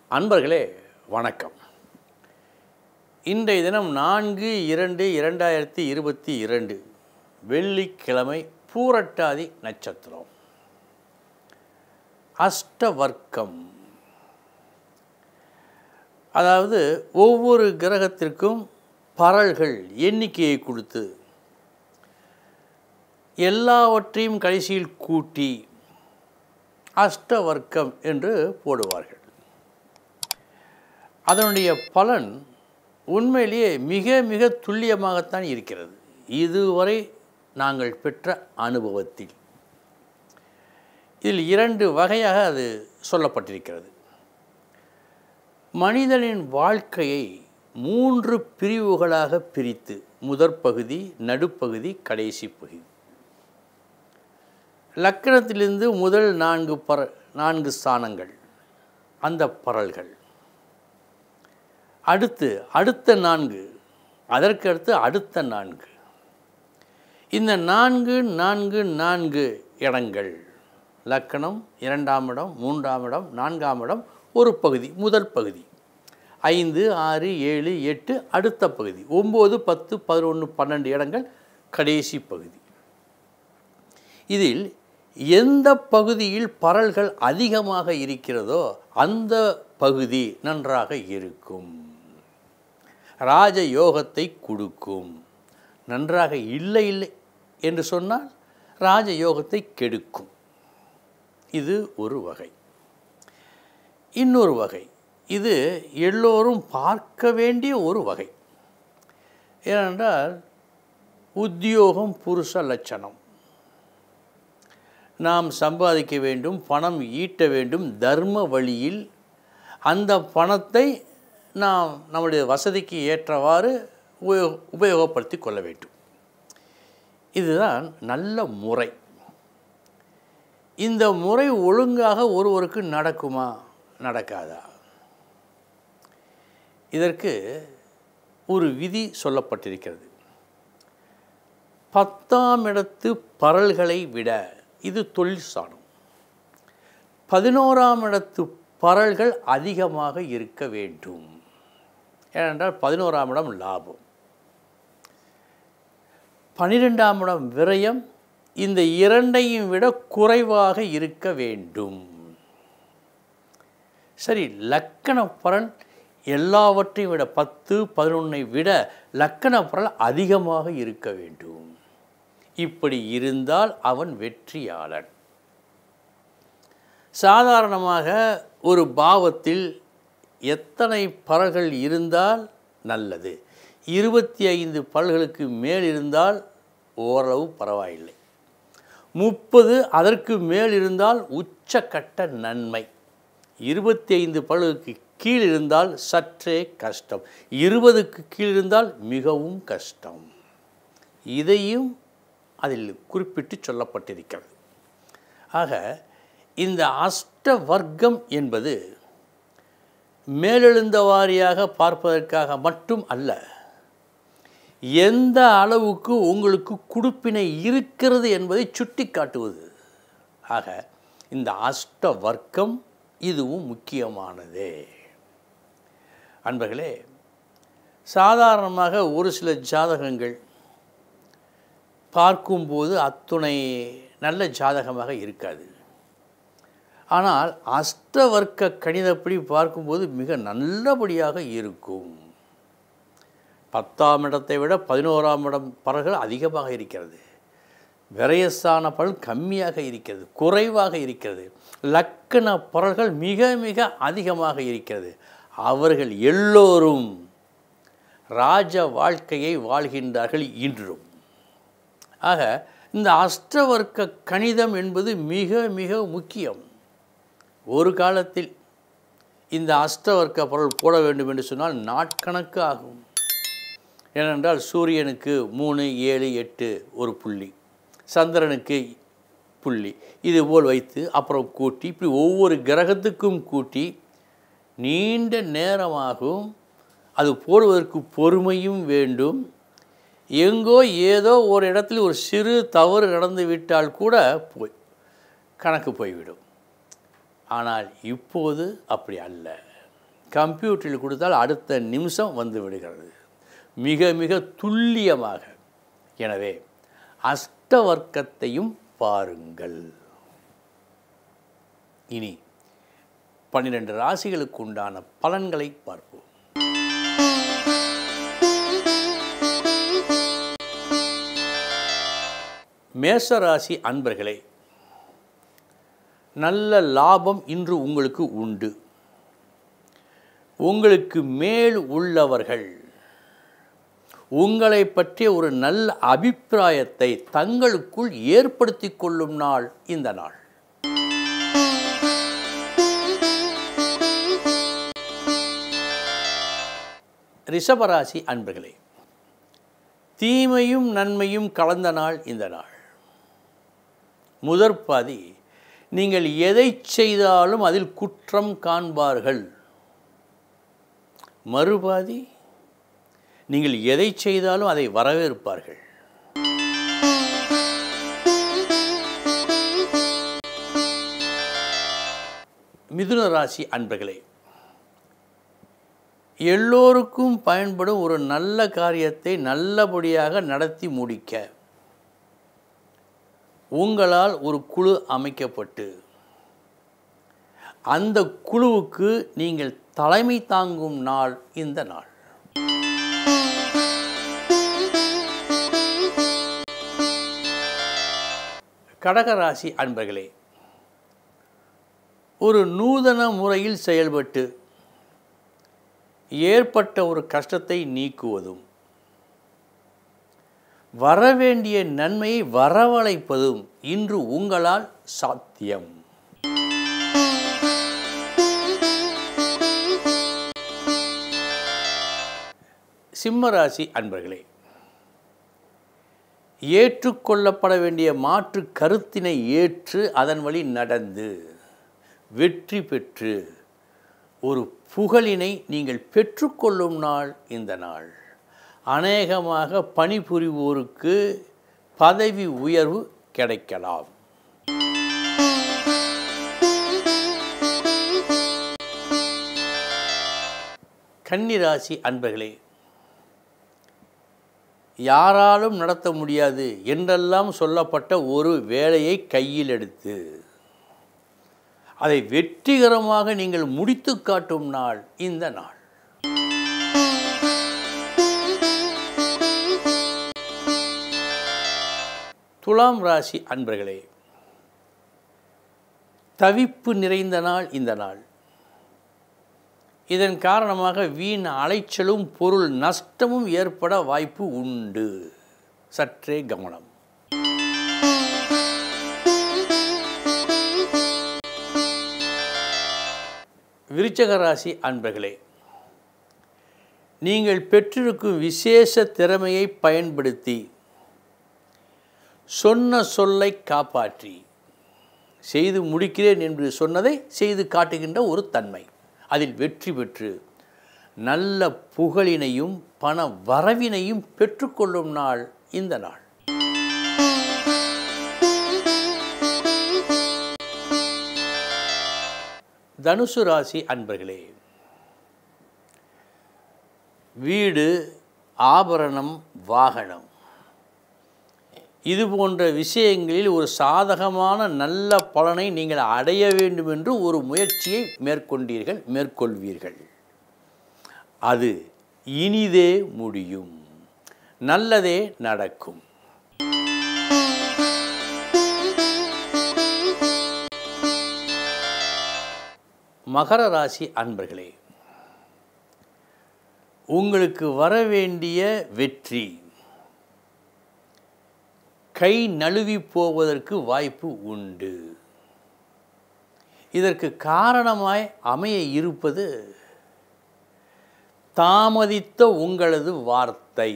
அன்பர்களே வணக்கம் இன்றைய தினம் நான்கு இரண்டு இரண்டாயிரத்தி இருபத்தி இரண்டு வெள்ளிக்கிழமை பூரட்டாதி நட்சத்திரம் அஷ்டவர்க்கம் அதாவது ஒவ்வொரு கிரகத்திற்கும் பரல்கள் எண்ணிக்கையை கொடுத்து எல்லாவற்றையும் கடைசியில் கூட்டி அஷ்டவர்க்கம் என்று போடுவார்கள் அதனுடைய பலன் உண்மையிலேயே மிக மிக துல்லியமாகத்தான் இருக்கிறது இதுவரை நாங்கள் பெற்ற அனுபவத்தில் இதில் இரண்டு வகையாக அது சொல்லப்பட்டிருக்கிறது மனிதனின் வாழ்க்கையை மூன்று பிரிவுகளாக பிரித்து முதற் பகுதி நடுப்பகுதி கடைசி பகுதி லக்கணத்திலிருந்து முதல் நான்கு பர நான்கு ஸ்தானங்கள் அந்த பரல்கள் அடுத்து அடுத்த நான்கு அதற்கு அடுத்து அடுத்த நான்கு இந்த நான்கு நான்கு நான்கு இடங்கள் லக்கணம் இரண்டாம் இடம் மூன்றாம் இடம் நான்காம் இடம் ஒரு பகுதி முதல் பகுதி ஐந்து ஆறு ஏழு எட்டு அடுத்த பகுதி ஒம்பது பத்து பதினொன்று பன்னெண்டு இடங்கள் கடைசி பகுதி இதில் எந்த பகுதியில் பரல்கள் அதிகமாக இருக்கிறதோ அந்த பகுதி நன்றாக இருக்கும் ராஜ யோகத்தை கொடுக்கும் நன்றாக இல்லை இல்லை என்று சொன்னால் ராஜ யோகத்தை கெடுக்கும் இது ஒரு வகை இன்னொரு வகை இது எல்லோரும் பார்க்க வேண்டிய ஒரு வகை ஏனென்றால் உத்தியோகம் புருஷ லட்சணம் நாம் சம்பாதிக்க வேண்டும் பணம் ஈட்ட வேண்டும் தர்ம வழியில் அந்த பணத்தை நாம் நம்முடைய வசதிக்கு ஏற்றவாறு உபயோக உபயோகப்படுத்தி கொள்ள வேண்டும் இதுதான் நல்ல முறை இந்த முறை ஒழுங்காக ஒருவருக்கு நடக்குமா நடக்காதா இதற்கு ஒரு விதி சொல்லப்பட்டிருக்கிறது பத்தாம் இடத்து பரல்களை விட இது தொழில் சாணம் பதினோராம் இடத்து பரல்கள் அதிகமாக இருக்க வேண்டும் ஏனென்றால் பதினோராம் இடம் லாபம் பனிரெண்டாம் இடம் விரயம் இந்த இரண்டையும் விட குறைவாக இருக்க வேண்டும் சரி லக்கண பலன் எல்லாவற்றையும் விட பத்து பதினொன்றை விட லக்கண பலன் அதிகமாக இருக்க வேண்டும் இப்படி இருந்தால் அவன் வெற்றியாளன் சாதாரணமாக ஒரு பாவத்தில் எத்தனை பலர்கள் இருந்தால் நல்லது இருபத்தி ஐந்து பல்களுக்கு மேல் இருந்தால் ஓரளவு பரவாயில்லை முப்பது அதற்கு மேல் இருந்தால் உச்சக்கட்ட நன்மை இருபத்தி ஐந்து பல்களுக்கு கீழ் இருந்தால் சற்றே கஷ்டம் இருபதுக்கு கீழ் இருந்தால் மிகவும் கஷ்டம் இதையும் அதில் குறிப்பிட்டு சொல்லப்பட்டிருக்கிறது ஆக இந்த அஷ்ட வர்க்கம் என்பது மேலெழுந்த வாரியாக பார்ப்பதற்காக மட்டும் அல்ல எந்த அளவுக்கு உங்களுக்கு குடுப்பினை இருக்கிறது என்பதை சுட்டி காட்டுவது ஆக இந்த அஷ்ட வர்க்கம் இதுவும் முக்கியமானதே அன்பர்களே சாதாரணமாக ஒரு சில ஜாதகங்கள் பார்க்கும்போது அத்துணை நல்ல ஜாதகமாக இருக்காது ஆனால் அஷ்டவர்க்க கணிதப்படி பார்க்கும்போது மிக நல்லபடியாக இருக்கும் பத்தாம் இடத்தை விட பதினோராம் இடம் பலர்கள் அதிகமாக இருக்கிறது விரயஸ்தான பலன் கம்மியாக இருக்கிறது குறைவாக இருக்கிறது லக்கண பலர்கள் மிக மிக அதிகமாக இருக்கிறது அவர்கள் எல்லோரும் ராஜ வாழ்க்கையை வாழ்கின்றார்கள் இன்றும் ஆக இந்த அஷ்டவர்க்க கணிதம் என்பது மிக மிக முக்கியம் ஒரு காலத்தில் இந்த அஷ்டவர்க்க பொருள் போட வேண்டும் என்று சொன்னால் நாட்கணக்கு ஆகும் ஏனென்றால் சூரியனுக்கு மூணு ஏழு எட்டு ஒரு புள்ளி சந்திரனுக்கு புள்ளி இது போல் வைத்து அப்புறம் கூட்டி இப்படி ஒவ்வொரு கிரகத்துக்கும் கூட்டி நீண்ட நேரமாகும் அது போடுவதற்கு பொறுமையும் வேண்டும் எங்கோ ஏதோ ஒரு இடத்துல ஒரு சிறு தவறு நடந்து விட்டால் கூட போய் கணக்கு போய்விடும் ஆனால் இப்போது அப்படி அல்ல கம்ப்யூட்டரில் கொடுத்தால் அடுத்த நிமிஷம் வந்து விடுகிறது மிக மிக துல்லியமாக எனவே அஷ்டவர்க்கத்தையும் பாருங்கள் இனி பன்னிரண்டு ராசிகளுக்கு உண்டான பலன்களை பார்ப்போம் மேசராசி அன்பர்களே நல்ல லாபம் இன்று உங்களுக்கு உண்டு உங்களுக்கு மேல் உள்ளவர்கள் உங்களை பற்றிய ஒரு நல்ல அபிப்பிராயத்தை தங்களுக்குள் ஏற்படுத்தி கொள்ளும் நாள் இந்த நாள் ரிஷபராசி அன்பர்களே தீமையும் நன்மையும் கலந்த நாள் இந்த நாள் முதற் பாதி நீங்கள் எதை செய்தாலும் அதில் குற்றம் காண்பார்கள் மறுபாதி நீங்கள் எதை செய்தாலும் அதை வரவேற்பார்கள் மிதுன ராசி அன்பர்களே எல்லோருக்கும் பயன்படும் ஒரு நல்ல காரியத்தை நல்லபடியாக நடத்தி முடிக்க உங்களால் ஒரு குழு அமைக்கப்பட்டு அந்த குழுவுக்கு நீங்கள் தலைமை தாங்கும் நாள் இந்த நாள் கடகராசி அன்பர்களே ஒரு நூதன முறையில் செயல்பட்டு ஏற்பட்ட ஒரு கஷ்டத்தை நீக்குவதும் வரவேண்டிய நன்மையை வரவழைப்பதும் இன்று உங்களால் சாத்தியம் சிம்மராசி அன்பர்களே ஏற்றுக்கொள்ளப்பட வேண்டிய மாற்று கருத்தினை ஏற்று அதன் வழி நடந்து வெற்றி பெற்று ஒரு புகழினை நீங்கள் பெற்றுக்கொள்ளும் நாள் இந்த நாள் அநேகமாக பணிபுரிவோருக்கு பதவி உயர்வு கிடைக்கலாம் கன்னிராசி அன்பர்களே யாராலும் நடத்த முடியாது என்றெல்லாம் சொல்லப்பட்ட ஒரு வேலையை கையில் எடுத்து அதை வெற்றிகரமாக நீங்கள் முடித்து காட்டும் நாள் இந்த நாள் துலாம் ராசி அன்பர்களே தவிப்பு நிறைந்த நாள் இந்த நாள் இதன் காரணமாக வீண் அலைச்சலும் பொருள் நஷ்டமும் ஏற்பட வாய்ப்பு உண்டு சற்றே கவனம் விருச்சக ராசி அன்பர்களே நீங்கள் பெற்றிருக்கும் விசேஷ திறமையை பயன்படுத்தி சொன்ன சொல்லை காப்பாற்றி செய்து முடிக்கிறேன் என்று சொன்னதை செய்து காட்டுகின்ற ஒரு தன்மை அதில் வெற்றி பெற்று நல்ல புகழினையும் பண வரவினையும் பெற்றுக்கொள்ளும் நாள் இந்த நாள் தனுசு ராசி அன்பர்களே வீடு ஆபரணம் வாகனம் இது போன்ற விஷயங்களில் ஒரு சாதகமான நல்ல பலனை நீங்கள் அடைய வேண்டும் என்று ஒரு முயற்சியை மேற்கொண்டீர்கள் மேற்கொள்வீர்கள் அது இனிதே முடியும் நல்லதே நடக்கும் மகர ராசி அன்பர்களே உங்களுக்கு வர வேண்டிய வெற்றி கை நழுவி போவதற்கு வாய்ப்பு உண்டு இதற்கு காரணமாய் அமைய இருப்பது தாமதித்த உங்களது வார்த்தை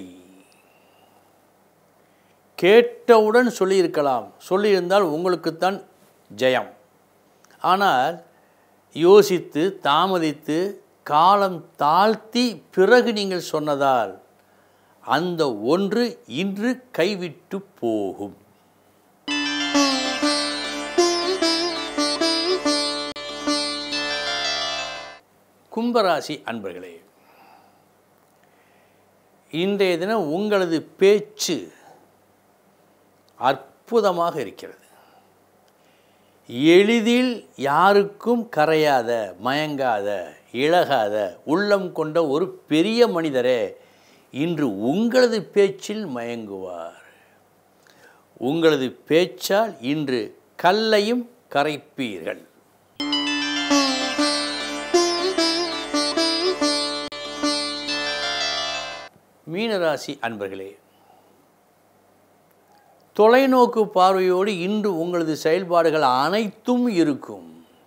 கேட்டவுடன் சொல்லியிருக்கலாம் சொல்லியிருந்தால் உங்களுக்குத்தான் ஜெயம் ஆனால் யோசித்து தாமதித்து காலம் தாழ்த்தி பிறகு நீங்கள் சொன்னதால் அந்த ஒன்று இன்று கைவிட்டு போகும் கும்பராசி அன்பர்களே இன்றைய தினம் உங்களது பேச்சு அற்புதமாக இருக்கிறது எளிதில் யாருக்கும் கரையாத மயங்காத இழகாத உள்ளம் கொண்ட ஒரு பெரிய மனிதரே இன்று உங்களது பேச்சில் மயங்குவார் உங்களது பேச்சால் இன்று கல்லையும் கரைப்பீர்கள் மீனராசி அன்பர்களே தொலைநோக்கு பார்வையோடு இன்று உங்களது செயல்பாடுகள் அனைத்தும் இருக்கும்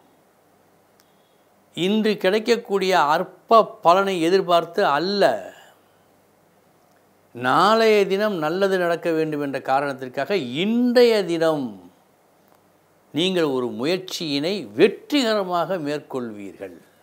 இன்று கிடைக்கக்கூடிய அற்ப பலனை எதிர்பார்த்து அல்ல நாளைய தினம் நல்லது நடக்க வேண்டும் என்ற காரணத்திற்காக இன்றைய தினம் நீங்கள் ஒரு முயற்சியினை வெற்றிகரமாக மேற்கொள்வீர்கள்